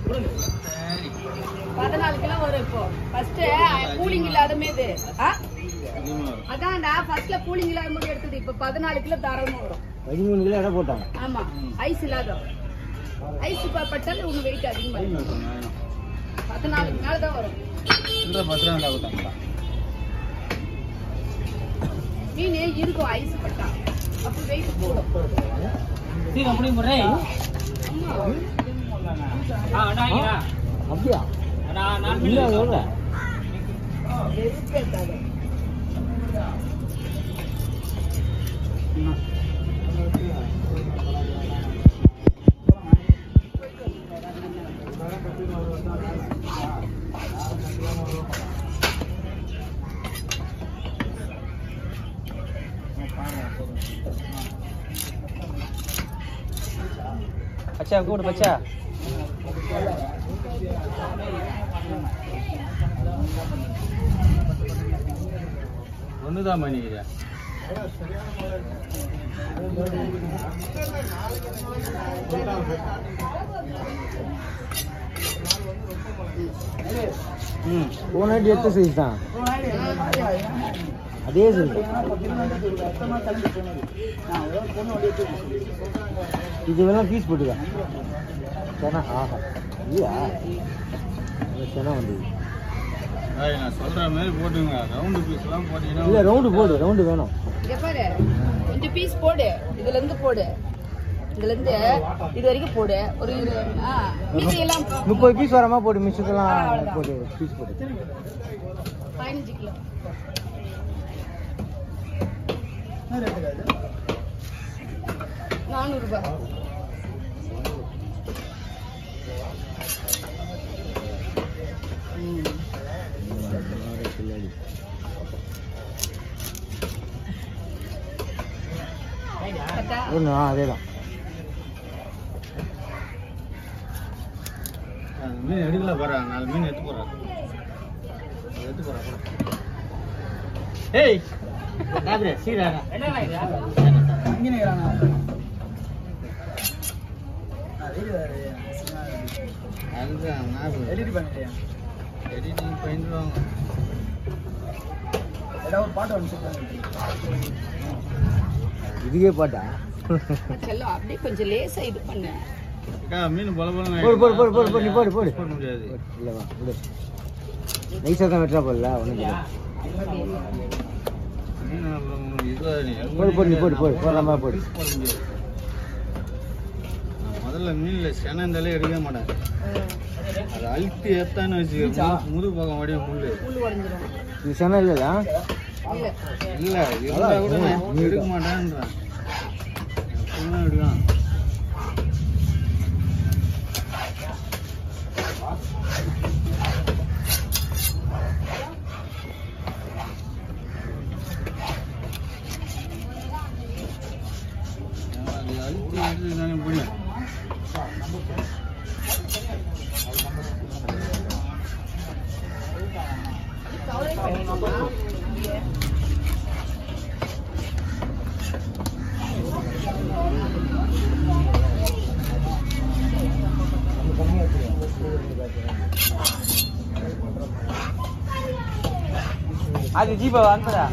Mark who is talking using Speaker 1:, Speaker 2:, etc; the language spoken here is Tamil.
Speaker 1: பதினாலு கிலோ வரும் இப்போ ஃபர்ஸ்ட் கூலிங் இல்லாத மீது ஆ? அதான்டா ஃபர்ஸ்ட்ல கூலிங் இல்லாத போது எடுத்தது இப்ப பதினாலு கிலோ தாராளமா வரும்
Speaker 2: பதிமூணு கிலோ எடை போட்டாங்க
Speaker 1: ஆமா ஐஸ் இல்லாத ஐஸ் பட்டாலும் உங்க வெயிட் அதிகமா இருக்கும். பதினாலுக்கு மேல தான் வரும் மீன் இருக்கும் ஐஸ் பட்டா அப்ப வெயிட் போடும் ஆமா
Speaker 2: அப்படியா இல்ல அது எவ்வளோ
Speaker 1: வெறுப்பே இருக்காது.
Speaker 2: பச்சா கூடு பச்சா
Speaker 3: ஒண்ணுதான் பண்ணிக்கிறேன்
Speaker 2: ம் போனாட்டி எத்த சைஸ் தான் அதே சைஸ் இது வேணா பீஸ் போட்டுக்க செனா ஆஹா இல்லையா இந்த செனா வந்து
Speaker 3: ஏய், நான் சொல்ற மாதிரி போட்டுங்க ரவுண்டு பீஸ் எல்லாம்
Speaker 2: இல்லை
Speaker 3: போட்டீங்கன்னா
Speaker 2: ரவுண்டு போடு ரவுண்டு வேணும்
Speaker 1: இங்க பாரு கொஞ்சம் பீஸ் போடு இதுல இருந்து போடு இதுல இருந்து இது வரைக்கும் போடு ஒரு இது ஆ, மீதி எல்லாம்
Speaker 2: முப்பது பீஸ் வரமா போடு மிச்சத்தெல்லாம் போட்டு பீஸ் போட்டு
Speaker 1: பதினஞ்சு கிலோ நானூறு ரூபாய் கரெக்டா?
Speaker 2: ஒன்று ஆ அதே தான்
Speaker 3: அந்த மீன் எடுக்கல பாரு நாலு மீன் எடுத்து போறா எடுத்து போறா ஏய் சீரா அதுதான் நான் எடிட் பண்ணிட்டேன் எடிட்டிங் பண்ணிடுவாங்க
Speaker 2: இதுக்கே பாட்டா
Speaker 1: செல்லம் அப்படியே கொஞ்சம் லேசா இது பண்ணு
Speaker 3: அக்கா மீன் போல போல
Speaker 2: போடு போடு போடு போடு போடு நீ போடு போடு
Speaker 3: போட முடியாது
Speaker 2: இல்லை வா விடு நைஸாக தான் வெட்டுறா போடல ஒன்றும்
Speaker 3: மீன் அப்புறம் இதுவா நீ
Speaker 2: போடு போடு நீ போடு போடு போடுற மாதிரி போடு
Speaker 3: போட முடியாது நான் முதல்ல மீன்ல சென இருந்தாலே எடுக்கவே மாட்டேன் அது அழுத்தி ஏத்தான்னு வச்சுக்க முதுகு பக்கம் ஓடிய முள்ளு
Speaker 1: முள் உடஞ்சிரும்
Speaker 2: இது சென இல்லைல்ல
Speaker 1: இல்ல
Speaker 3: இல்ல இருந்தா கூட நான் எடுக்க மாட்டேன்றேன் எப்பவுமே எடுக்கலாம் அது அழுத்தி எடுத்து தானே போயிடும்
Speaker 1: கவலை பண்ணிக்கோமா
Speaker 2: அது ஜீபா அனுப்புறா